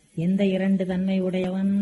எந்த இரண்டு தன்மை உடையவன்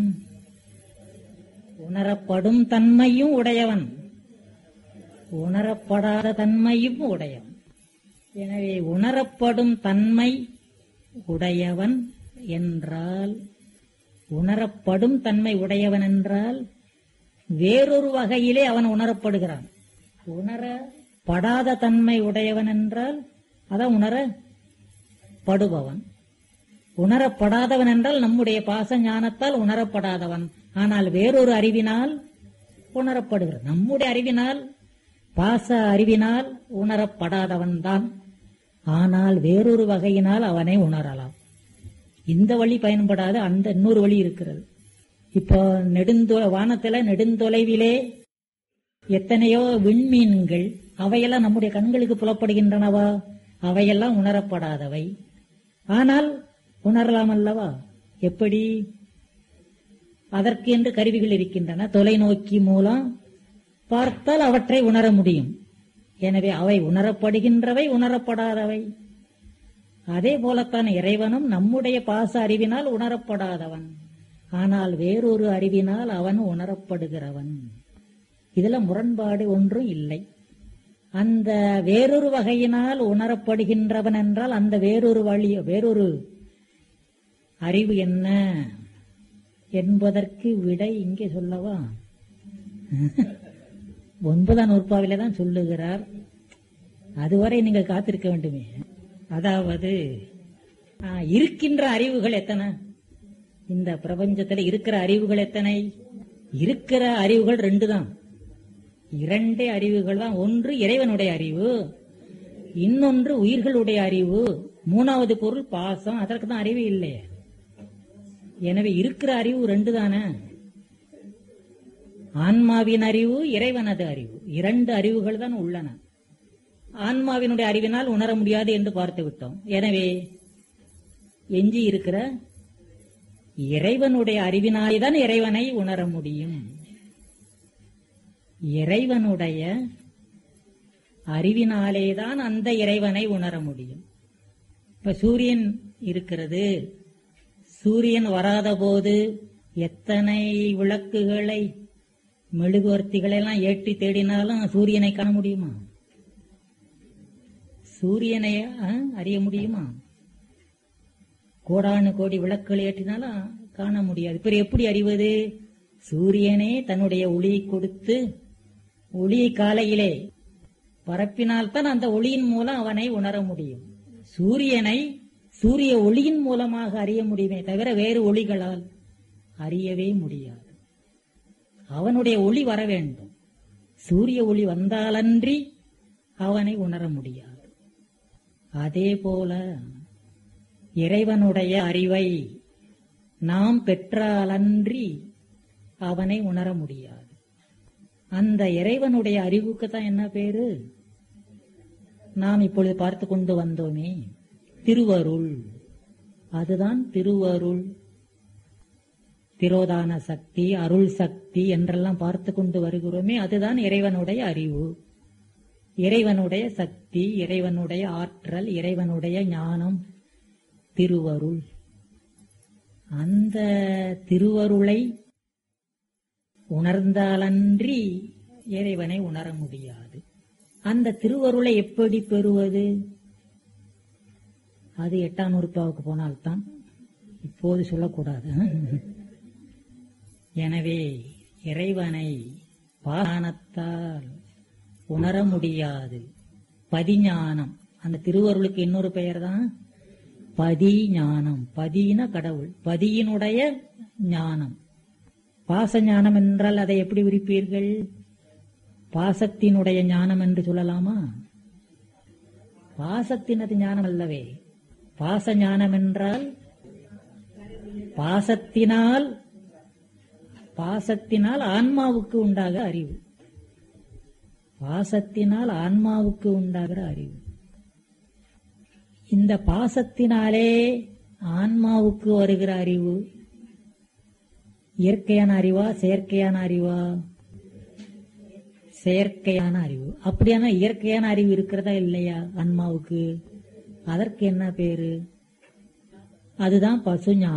உணரப்படும் தன்மையும் உடையவன் உணரப்படாத தன்மையும் உடையவன் எனவே உணரப்படும் தன்மை உடையவன் என்றால் உணரப்படும் தன்மை உடையவன் என்றால் வேறொரு வகையிலே அவன் உணரப்படுகிறான் உணரப்படாத தன்மை உடையவன் என்றால் அதான் உணரப்படுபவன் உணரப்படாதவன் என்றால் நம்முடைய பாச ஞானத்தால் உணரப்படாதவன் ஆனால் வேறொரு அறிவினால் உணரப்படுகிறான் நம்முடைய அறிவினால் பாச அறிவினால் உணரப்படாதவன் தான் ஆனால் வேறொரு வகையினால் அவனை உணரலாம் இந்த வழி பயன்படாத அந்த இன்னொரு வழி இருக்கிறது இப்போ நெடுந்தொ வானத்துல நெடுந்தொலைவிலே எத்தனையோ விண்மீன்கள் அவையெல்லாம் நம்முடைய கண்களுக்கு புலப்படுகின்றனவா அவையெல்லாம் உணரப்படாதவை ஆனால் உணரலாம் அல்லவா எப்படி அதற்கு என்று கருவிகள் இருக்கின்றன தொலைநோக்கி மூலம் பார்த்தால் அவற்றை உணர முடியும் எனவே அவை உணரப்படுகின்றவை உணரப்படாதவை அதே போலத்தான் இறைவனும் நம்முடைய பாச அறிவினால் உணரப்படாதவன் ஆனால் வேறொரு அறிவினால் அவன் உணரப்படுகிறவன் இதுல முரண்பாடு ஒன்றும் இல்லை அந்த வேறொரு வகையினால் உணரப்படுகின்றவன் என்றால் அந்த வேறொரு வழி வேறொரு அறிவு என்ன என்பதற்கு விடை இங்கே சொல்லவா ஒன்பதாம் நூற்பாவிலே தான் சொல்லுகிறார் அதுவரை நீங்கள் காத்திருக்க வேண்டுமே அதாவது ஆ, இருக்கின்ற அறிவுகள் எத்தனை இந்த பிரபஞ்சத்துல இருக்கிற அறிவுகள் எத்தனை இருக்கிற அறிவுகள் ரெண்டு தான் இரண்டே அறிவுகள் தான் ஒன்று இறைவனுடைய அறிவு இன்னொன்று உயிர்களுடைய அறிவு மூணாவது பொருள் பாசம் அதற்கு தான் அறிவு இல்லையே எனவே இருக்கிற அறிவு ரெண்டு தானே ஆன்மாவின் அறிவு இறைவனது அறிவு இரண்டு அறிவுகள் தான் உள்ளன ஆன்மாவினுடைய அறிவினால் உணர முடியாது என்று பார்த்து விட்டோம் எனவே எஞ்சி இருக்கிற இறைவனுடைய அறிவினாலேதான் இறைவனை உணர முடியும் இறைவனுடைய அறிவினாலேதான் அந்த இறைவனை உணர முடியும் இப்ப சூரியன் இருக்கிறது சூரியன் வராத போது எத்தனை விளக்குகளை மெழுகுவர்த்திகளை எல்லாம் ஏற்றி தேடினாலும் சூரியனை காண முடியுமா சூரியனை ஆ, அறிய முடியுமா கோடானு கோடி விளக்குகள் ஏற்றினாலும் காண முடியாது பிறகு எப்படி அறிவது சூரியனே தன்னுடைய ஒளியை கொடுத்து ஒளியை காலையிலே பரப்பினால்தான் அந்த ஒளியின் மூலம் அவனை உணர முடியும் சூரியனை சூரிய ஒளியின் மூலமாக அறிய முடியுமே தவிர வேறு ஒளிகளால் அறியவே முடியாது அவனுடைய ஒளி வர வேண்டும் சூரிய ஒளி வந்தாலன்றி அவனை உணர முடியாது அதே போல இறைவனுடைய அறிவை நாம் பெற்றாலன்றி அவனை உணர முடியாது அந்த இறைவனுடைய அறிவுக்கு தான் என்ன பேரு நாம் இப்பொழுது பார்த்து கொண்டு வந்தோமே திருவருள் அதுதான் திருவருள் திரோதான சக்தி அருள் சக்தி என்றெல்லாம் பார்த்து கொண்டு வருகிறோமே அதுதான் இறைவனுடைய அறிவு இறைவனுடைய சக்தி இறைவனுடைய ஆற்றல் இறைவனுடைய ஞானம் திருவருள் அந்த திருவருளை உணர்ந்தாலன்றி இறைவனை உணர முடியாது அந்த திருவருளை எப்படி பெறுவது அது எட்டாம் நூறுப்பாவுக்கு போனால்தான் இப்போது சொல்லக்கூடாது எனவே இறைவனை பானத்தால் உணர முடியாது பதிஞானம் அந்த திருவருளுக்கு இன்னொரு பெயர் தான் பதி ஞானம் பதின கடவுள் பதியினுடைய ஞானம் பாச ஞானம் என்றால் அதை எப்படி விரிப்பீர்கள் பாசத்தினுடைய ஞானம் என்று சொல்லலாமா பாசத்தினது ஞானம் அல்லவே பாச ஞானம் என்றால் பாசத்தினால் பாசத்தினால் ஆன்மாவுக்கு உண்டாக அறிவு பாசத்தினால் ஆன்மாவுக்கு உண்டாகிற அறிவு இந்த பாசத்தினாலே ஆன்மாவுக்கு வருகிற அறிவு இயற்கையான அறிவா செயற்கையான அறிவா செயற்கையான அறிவு அப்படியான இயற்கையான அறிவு இருக்கிறதா இல்லையா ஆன்மாவுக்கு அதற்கு என்ன பேரு அதுதான் பசு ஞானம்